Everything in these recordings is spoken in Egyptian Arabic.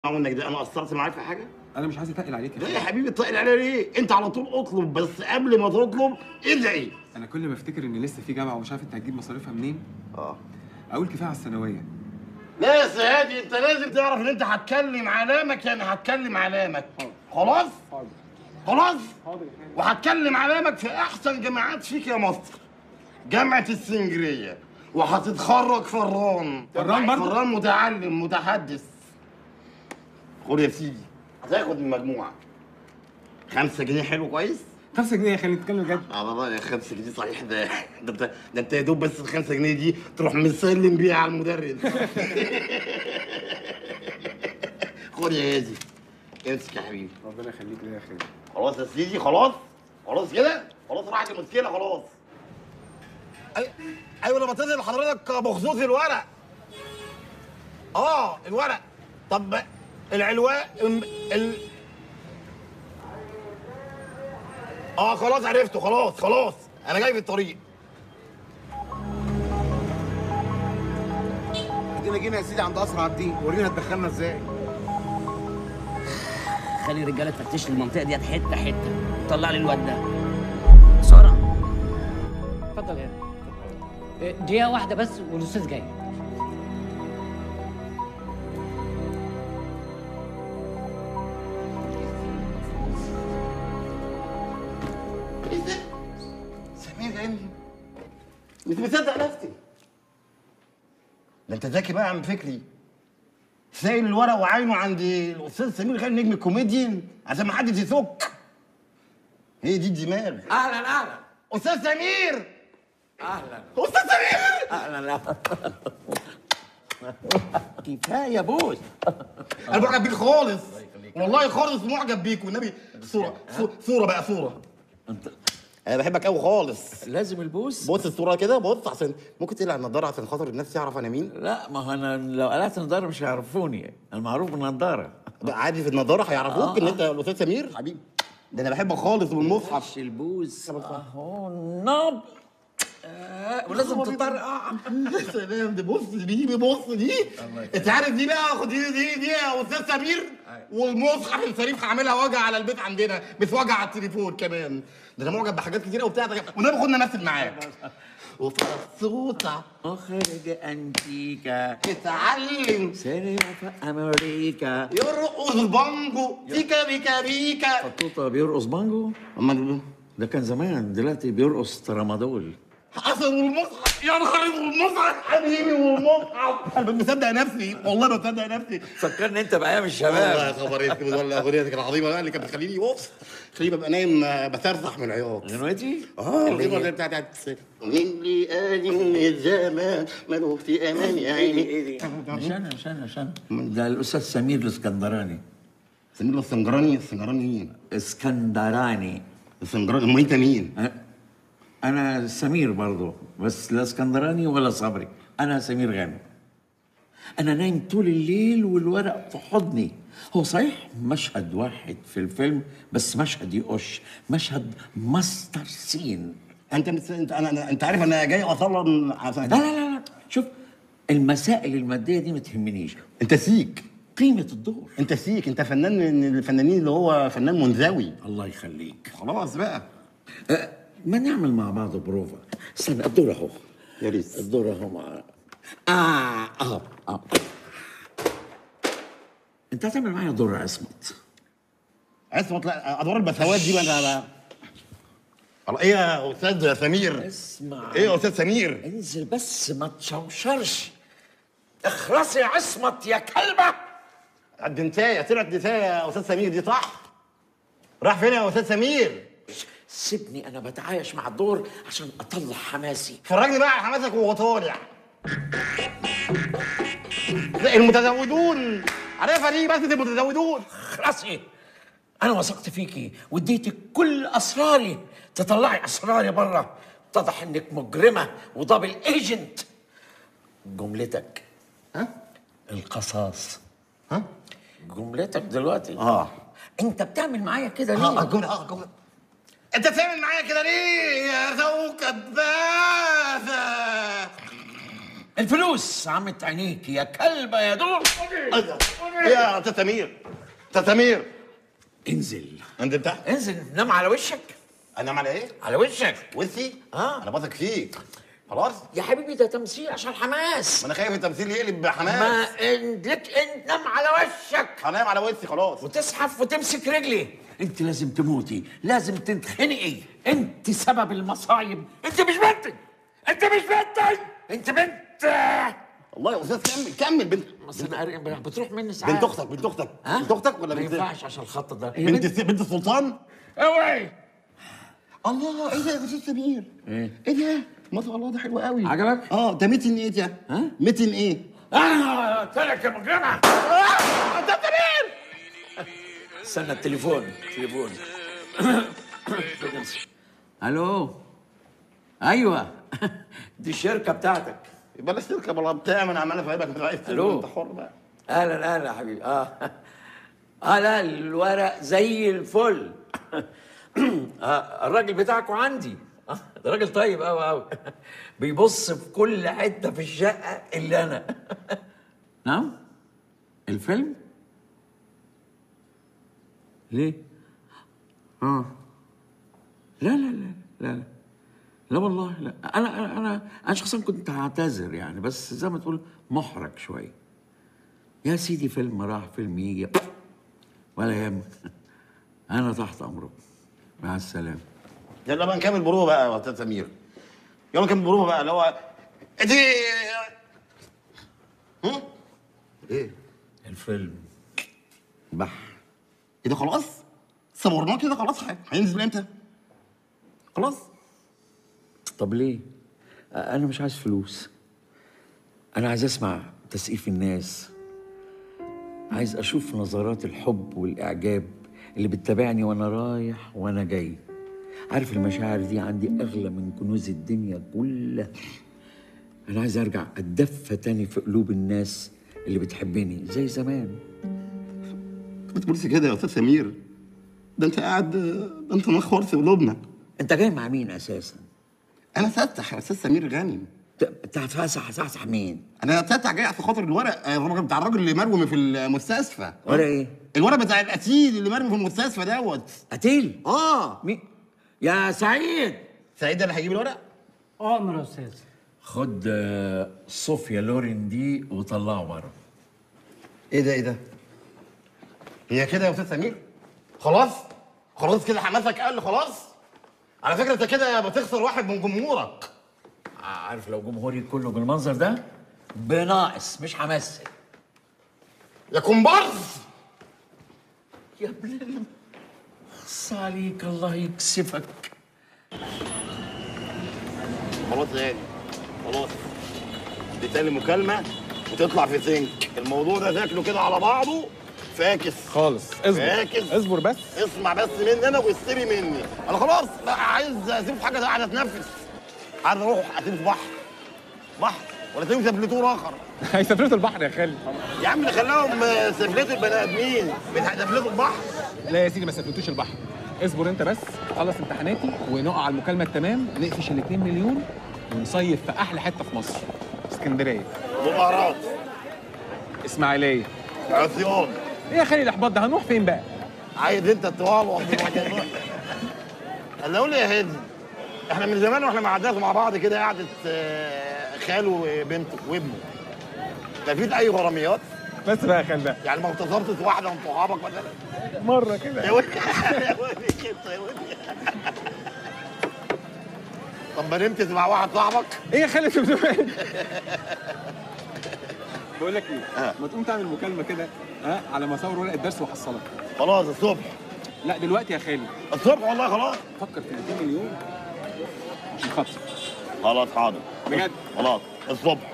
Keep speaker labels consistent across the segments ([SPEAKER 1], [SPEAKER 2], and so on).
[SPEAKER 1] منك ده انا قصرت معاك في حاجه؟
[SPEAKER 2] انا مش عايز اتقل عليك
[SPEAKER 1] لا
[SPEAKER 2] يا
[SPEAKER 1] يا
[SPEAKER 2] خالد
[SPEAKER 1] حبيبي تقل عليا ليه؟ انت على طول اطلب بس قبل ما تطلب ادعي
[SPEAKER 2] انا كل ما افتكر ان لسه في جامعه ومش عارف انت هتجيب مصاريفها منين
[SPEAKER 1] اه
[SPEAKER 2] اقول كفايه على الثانويه
[SPEAKER 1] لا يا سيادي انت لازم تعرف ان انت هتكلم علامك يعني هتكلم علامك خلاص؟
[SPEAKER 2] حاضر
[SPEAKER 1] خلاص؟
[SPEAKER 2] حاضر يا خالد
[SPEAKER 1] وهتكلم علامك في احسن جامعات فيك يا مصر جامعه السنجريه وهتتخرج فران
[SPEAKER 2] فران برضه؟
[SPEAKER 1] فران متعلم متحدث خد يا سيدي هتاخد من المجموعه خمسة جنيه حلو كويس؟
[SPEAKER 2] 5 جنيه يا خالد نتكلم بجد
[SPEAKER 1] اه والله يا خمسة جنيه صحيح ده ده انت ده انت يا دوب بس الخمسة جنيه دي تروح مسلم بيها على المدرس خد يا هادي امسك يا حبيبي
[SPEAKER 2] ربنا يخليك ليا يا خالد
[SPEAKER 1] خلاص يا سيدي خلاص خلاص كده خلاص راحت المشكله خلاص أي... ايوه انا بتصل لحضرتك بخصوص الورق اه الورق طب العلوان ال... ال... اه خلاص عرفته خلاص خلاص انا جاي في الطريق
[SPEAKER 3] ادينا جينا يا سيدي عند اسرع الدين ورينا تدخلنا ازاي
[SPEAKER 4] خلي الرجاله تفتش لي المنطقه ديت حته حته طلع لي الواد ده بسرعه
[SPEAKER 5] اتفضل يا إيه، دقيقة واحدة بس والأستاذ جاي
[SPEAKER 1] ايه ده؟ سمير غانم مش مصدق نفسي ده انت ذكي بقى يا عم فكري سايل الورق وعينه عند الاستاذ سمير غانم نجم الكوميديان عشان ما حدش يسك هي دي الدماغ
[SPEAKER 6] اهلا اهلا
[SPEAKER 1] استاذ سمير
[SPEAKER 6] اهلا
[SPEAKER 1] استاذ سمير
[SPEAKER 6] اهلا كفايه بوس
[SPEAKER 1] انا معجب بيك خالص والله خالص معجب بيك والنبي صوره صو- صوره بقى صوره
[SPEAKER 6] انت
[SPEAKER 1] انا بحبك قوي خالص
[SPEAKER 6] لازم البوس
[SPEAKER 1] بص الصوره كده بص عشان ممكن تقلع النضاره عشان خاطر الناس تعرف انا مين
[SPEAKER 6] لا ما هو انا لو قلعت نظاره مش هيعرفوني المعروف بالنظاره
[SPEAKER 1] بقى عادي في النضاره هيعرفوك ان انت الاستاذ سمير حبيبي ده انا بحبك خالص والمصحف
[SPEAKER 6] مش البوس اهو ناب آه، ولازم تطرقع
[SPEAKER 1] يا سلام دي بص دي بص دي انت عارف دي بقى خد دي دي دي يا استاذ سمير والمصحف الشريف هعملها وجع على البيت عندنا مش وجع على التليفون كمان ده انا معجب بحاجات كتيره وبتاع ده والنبي خدنا نمثل معاك وفرصوطة
[SPEAKER 6] اخرج انتيكا
[SPEAKER 1] تتعلم
[SPEAKER 6] سينما في امريكا
[SPEAKER 1] يرقص بانجو بيكا بيكا بيكا
[SPEAKER 6] فطوطه بيرقص بانجو
[SPEAKER 1] اما
[SPEAKER 6] ده كان زمان دلوقتي بيرقص ترامادول
[SPEAKER 1] حصل والمصحف يا نهار اسود والمصحف حبيبي والمصحف انا مش مصدق نفسي والله ما مصدق نفسي
[SPEAKER 6] فكرني انت بايام
[SPEAKER 1] والله
[SPEAKER 6] الشباب
[SPEAKER 1] يا خبر اسود والله اغنيتك العظيمه بقى اللي كانت بتخليني بص خليني ببقى نايم آه، بترزح من العياط
[SPEAKER 6] غنوتي
[SPEAKER 1] اه
[SPEAKER 6] اللي
[SPEAKER 1] الغنوه
[SPEAKER 6] هي-
[SPEAKER 1] بتاعت من لي قال ان الزمان ملوك في امان يا عيني
[SPEAKER 6] مش انا مش انا مش انا ده الاستاذ سمير الاسكندراني
[SPEAKER 1] سمير السنجراني السنجراني مين؟
[SPEAKER 6] اسكندراني
[SPEAKER 1] السنجراني امال انت مين؟
[SPEAKER 6] أه؟ انا سمير برضه بس لا اسكندراني ولا صبري انا سمير غانم انا نايم طول الليل والورق في حضني هو صحيح مشهد واحد في الفيلم بس مشهد يقش مشهد ماستر سين
[SPEAKER 1] انت مس... انت انا أنا- انت عارف انا جاي اصلا عشان
[SPEAKER 6] لا لا لا لا شوف المسائل الماديه دي ما تهمنيش
[SPEAKER 1] انت سيك
[SPEAKER 6] قيمه الدور
[SPEAKER 1] انت سيك انت فنان من الفنانين اللي هو فنان منزوي
[SPEAKER 6] الله يخليك
[SPEAKER 1] خلاص بقى
[SPEAKER 6] أه ما نعمل مع بعض بروفا استنى الدور اهو
[SPEAKER 1] يا ريت
[SPEAKER 6] الدور اهو مع اه اه اه انت هتعمل معايا دور عصمت
[SPEAKER 1] عصمت لا ادوار البثوات دي انا انا الله ايه يا استاذ سمير
[SPEAKER 6] اسمع
[SPEAKER 1] ايه يا استاذ سمير
[SPEAKER 6] انزل بس ما تشوشرش اخلصي يا عصمت يا كلبه
[SPEAKER 1] الدنتايه طلعت دنتايه يا استاذ سمير دي صح راح فين يا استاذ سمير
[SPEAKER 6] سيبني انا بتعايش مع الدور عشان اطلع حماسي
[SPEAKER 1] فرجني بقى على حماسك وهو طالع لا، المتزودون عارفها دي بس المتزودون
[SPEAKER 6] اخلصي انا وثقت فيكي واديتك كل اسراري تطلعي اسراري بره اتضح انك مجرمه ودبل ايجنت جملتك
[SPEAKER 1] ها
[SPEAKER 6] القصاص
[SPEAKER 1] ها
[SPEAKER 6] جملتك دلوقتي
[SPEAKER 1] اه
[SPEAKER 6] انت بتعمل معايا كده
[SPEAKER 1] اه
[SPEAKER 6] ليه
[SPEAKER 1] الجمله اه الجمله انت بتعمل معايا كده ليه يا ذو كدافه
[SPEAKER 6] الفلوس عمت عينيك يا كلبه يا دور
[SPEAKER 1] ايه ده؟ ايه يا استاذ سمير استاذ سمير
[SPEAKER 6] انزل
[SPEAKER 1] انت تحت
[SPEAKER 6] انزل نام على وشك
[SPEAKER 1] انام على ايه؟
[SPEAKER 6] على وشك
[SPEAKER 1] وسي؟
[SPEAKER 6] آه.
[SPEAKER 1] انا بثق فيك خلاص
[SPEAKER 6] يا حبيبي ده تمثيل عشان حماس
[SPEAKER 1] ما انا خايف التمثيل يقلب
[SPEAKER 6] ما
[SPEAKER 1] بحماس
[SPEAKER 6] إن- لك انت نام على وشك
[SPEAKER 1] هنام على وسي خلاص
[SPEAKER 6] وتزحف وتمسك رجلي انت لازم تموتي لازم تنخنقي انت سبب المصايب انت مش بنتي انت مش بنتي انت بنت
[SPEAKER 1] والله يا استاذ كمل كمل بنت
[SPEAKER 6] بس انا قاري- بتروح مني ساعات
[SPEAKER 1] بنت اختك بنت اختك
[SPEAKER 6] ها؟
[SPEAKER 1] بنت اختك ولا
[SPEAKER 6] ما
[SPEAKER 1] بنت
[SPEAKER 6] ينفعش عشان الخط ده هي
[SPEAKER 1] بنت الس- بنت السلطان
[SPEAKER 6] اوعي
[SPEAKER 1] الله ايه ده يا استاذ سمير
[SPEAKER 6] ايه
[SPEAKER 1] ايه ده ما شاء الله ده حلو قوي
[SPEAKER 6] عجبك؟
[SPEAKER 1] اه ده ميتن ايه ده
[SPEAKER 6] ها؟
[SPEAKER 1] ميتن ايه
[SPEAKER 6] انا قلت لك يا مجرمه
[SPEAKER 1] استاذ سمير
[SPEAKER 6] استنى التليفون تليفون الو ايوه دي الشركه بتاعتك
[SPEAKER 1] بلاش تركب ولا بتاع ما انا عمال افهمك انت عايز تركب،
[SPEAKER 6] ألو.
[SPEAKER 1] انت حر بقى
[SPEAKER 6] اهلا اهلا يا حبيبي اه اه لا الورق زي الفل آه الراجل بتاعكم عندي آه ده راجل طيب قوي قوي بيبص في كل حته في الشقه الا انا نعم الفيلم ليه اه لا لا لا لا لا لا والله لا انا انا انا انا شخصيا كنت هعتذر يعني بس زي ما تقول محرج شويه يا سيدي فيلم راح فيلم يجي ولا يهمك انا تحت امرك مع السلامه
[SPEAKER 1] يلا بقى نكمل بروفه بقى يا استاذ سمير يلا نكمل بروفه بقى اللي هو انت هم؟ ايه
[SPEAKER 6] الفيلم بح
[SPEAKER 1] ايه ده خلاص صورناه كده خلاص ه- هينزل امتى خلاص
[SPEAKER 6] طب ليه انا مش عايز فلوس انا عايز اسمع تسقيف الناس عايز اشوف نظرات الحب والاعجاب اللي بتتابعني وانا رايح وانا جاي عارف المشاعر دي عندي اغلى من كنوز الدنيا كلها انا عايز ارجع اتدفى تاني في قلوب الناس اللي بتحبني زي زمان
[SPEAKER 1] ما تقولش كده يا استاذ سمير ده انت قاعد ده انت نخور في قلوبنا
[SPEAKER 6] انت جاي مع مين اساسا
[SPEAKER 1] انا فتح يا استاذ سمير غانم
[SPEAKER 6] انت هتفسح هتفسح مين
[SPEAKER 1] انا فتح جاي عشان خاطر الورق آه، الراجل بتاع الراجل اللي مرمي في المستشفى
[SPEAKER 6] ولا ايه
[SPEAKER 1] الورق بتاع القتيل اللي مرمي في المستشفى دوت
[SPEAKER 6] قتيل
[SPEAKER 1] اه
[SPEAKER 6] مين يا سعيد
[SPEAKER 1] سعيد ده اللي هيجيب الورق
[SPEAKER 5] امر يا استاذ
[SPEAKER 6] خد آه، صوفيا لورين دي وطلعه بره
[SPEAKER 1] ايه ده ايه ده هي كده يا استاذ سمير خلاص خلاص كده حماسك قل خلاص على فكره انت كده بتخسر واحد من جمهورك
[SPEAKER 6] عارف لو جمهوري كله بالمنظر ده بناقص مش همثل
[SPEAKER 1] يا كومبارس
[SPEAKER 6] يا ابن ال- خص عليك الله يكسفك
[SPEAKER 1] خلاص يا غالي خلاص دي تاني مكالمه وتطلع في سنك الموضوع ده شكله كده على بعضه فاكس
[SPEAKER 2] خالص اصبر
[SPEAKER 1] فاكس
[SPEAKER 2] اصبر بس
[SPEAKER 1] اسمع بس مني انا واستري مني انا خلاص بقى عايز اسيب في حاجه ده عايز اتنفس عايز اروح اسيب في بحر بحر ولا اسيب سفلتور اخر
[SPEAKER 2] هيسافروا البحر يا خالد
[SPEAKER 1] يا عم خلاهم سفلتوا البني ادمين بتسفلتوا البحر
[SPEAKER 2] لا يا سيدي ما سافرتوش البحر اصبر انت بس خلص امتحاناتي ونقع على المكالمه التمام نقفش ال 2 مليون ونصيف في احلى حته في مصر اسكندريه
[SPEAKER 1] مباراه
[SPEAKER 2] اسماعيليه
[SPEAKER 1] عصيان
[SPEAKER 2] ايه يا خالد الاحباط ده هنروح فين بقى
[SPEAKER 1] عايز انت الطوال قال قول لي يا هادي احنا من زمان واحنا ما قعدناش مع بعض كده قعده آه، خاله وبنته وابنه مفيش اي غراميات
[SPEAKER 2] بس بقى يا خالد بقى
[SPEAKER 1] يعني ما اغتصبتش واحده من صحابك مثلا
[SPEAKER 2] مره كده
[SPEAKER 1] يا ولد يا ولد كده يا ولد طب ما نمتش مع واحد صاحبك
[SPEAKER 2] ايه يا خالد انت بتقول إيه؟ بقول لك ايه ما تقوم تعمل مكالمه كده ها على مسار ورق الدرس وحصلك
[SPEAKER 1] خلاص الصبح
[SPEAKER 2] لا دلوقتي يا خالد
[SPEAKER 1] الصبح والله خلاص
[SPEAKER 2] فكر في ال 2 مليون عشان خاطر
[SPEAKER 1] خلاص حاضر
[SPEAKER 2] بجد
[SPEAKER 1] خلاص الصبح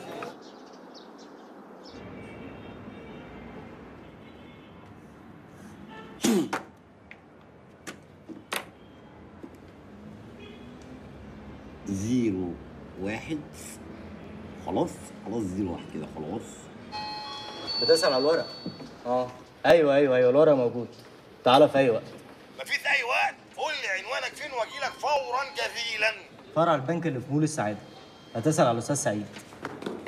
[SPEAKER 1] زيرو واحد خلاص خلاص زيرو واحد كده خلاص
[SPEAKER 7] بتسأل على الورق اه ايوه ايوه ايوه الورق موجود تعالى في اي وقت
[SPEAKER 1] مفيش اي وقت قول لي عنوانك فين واجيلك فورا جزيلا
[SPEAKER 7] فرع البنك اللي في مول السعاده هتسأل على الاستاذ سعيد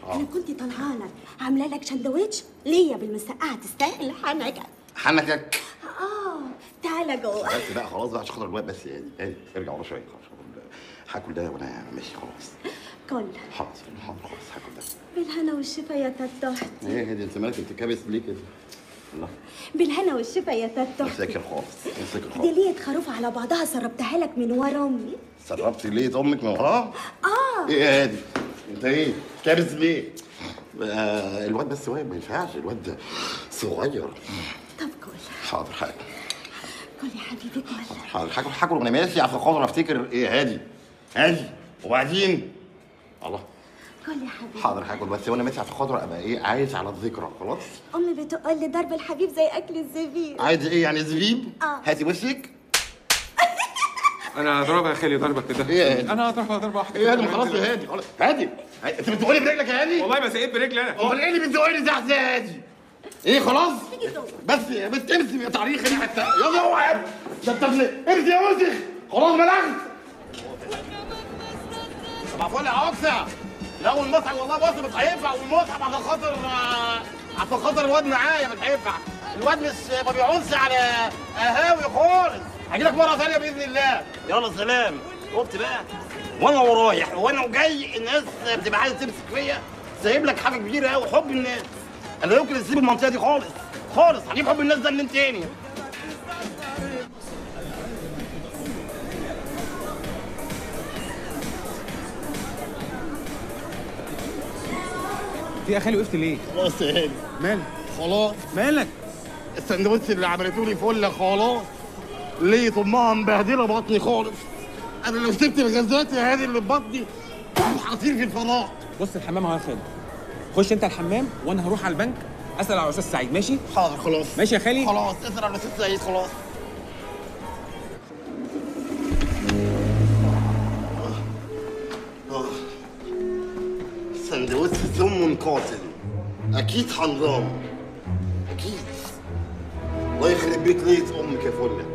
[SPEAKER 8] انا كنت طالعه لك عامله لك سندوتش ليا بالمسقعه تستاهل حنكك
[SPEAKER 1] حنكك
[SPEAKER 8] اه تعالى جوه
[SPEAKER 1] بس بقى خلاص بقى عشان خاطر الواد بس يعني يعني ارجع ورا شويه خلاص هاكل ده وانا ماشي خلاص
[SPEAKER 8] كل
[SPEAKER 1] حاضر حاضر خلاص هاكل ده
[SPEAKER 8] بالهنا والشفا يا تتحت
[SPEAKER 1] ايه هدي انت مالك انت كابس ليه كده؟ الله
[SPEAKER 8] بالهنا والشفا يا تتحت
[SPEAKER 1] ساكر خالص ساكر
[SPEAKER 8] دي
[SPEAKER 1] خالص
[SPEAKER 8] ليه خروف على بعضها سربتها لك من ورا امي
[SPEAKER 1] سربت ليه امك من وراه؟
[SPEAKER 8] اه
[SPEAKER 1] ايه يا هادي؟ انت ايه؟ كابس ليه؟ آه الواد بس واقف ما ينفعش الواد ده صغير
[SPEAKER 8] طب كل
[SPEAKER 1] حاضر حاجه
[SPEAKER 8] كل يا حبيبي كل
[SPEAKER 1] حاضر حاجه حاجه وانا ماشي عشان خاطر افتكر ايه هادي هادي وبعدين الله
[SPEAKER 8] كل يا حبيبي
[SPEAKER 1] حاضر هاكل بس وانا ماشي عشان خاطر ابقى ايه عايش على الذكرى خلاص
[SPEAKER 8] امي بتقول لي ضرب الحبيب زي اكل الزبيب
[SPEAKER 1] عايز ايه يعني زبيب
[SPEAKER 8] آه.
[SPEAKER 1] هاتي وشك
[SPEAKER 2] انا هضربها يا خالي ضربك كده
[SPEAKER 1] إيه يا هادي؟
[SPEAKER 2] انا هضربها ضربه واحده
[SPEAKER 1] ايه هادي ما خلاص يا هادي خلاص هادي انت بتقولي برجلك يا هادي
[SPEAKER 2] والله ما سقيت برجلي انا
[SPEAKER 1] امال ايه اللي بتزقني تحت يا هادي ايه خلاص بس يا بس امسي يا تاريخ دي حتى يلا اوعى يا ابني. ده انت ابن- امسي يا وسخ خلاص بلغت طب فل يا عكسه لا والمصحف والله بص مش هينفع والمصحف عشان خاطر آه، عشان خاطر الواد معايا مش هينفع الواد مش ما بيعوزش على قهاوي خالص هجي لك مره ثانيه باذن الله يلا سلام شفت بقى وانا ورايح وانا جاي الناس بتبقى عايزه تمسك فيا سايب لك حاجه كبيره قوي حب الناس انا لا يمكن اسيب المنطقه دي خالص خالص هجيب حب الناس ده منين تاني
[SPEAKER 2] في يا خالي وقفت ليه؟
[SPEAKER 1] خلاص يا هادي
[SPEAKER 2] مالك؟
[SPEAKER 1] خلاص
[SPEAKER 2] مالك؟
[SPEAKER 1] السندوتش اللي عملته لي فله خلاص ليه طمها مبهدله بطني خالص انا لو سبت الغازات يا هادي اللي في بطني هطير في الفضاء
[SPEAKER 2] بص الحمام اهو يا خالي خش انت الحمام وانا هروح على البنك اسال على استاذ سعيد ماشي؟
[SPEAKER 1] حاضر خلاص
[SPEAKER 2] ماشي يا خالي؟
[SPEAKER 1] خلاص اسال على ست سعيد خلاص آه. سندوتش سم قاتل اكيد حرام اكيد الله يخرب بيت ليله امك يا فله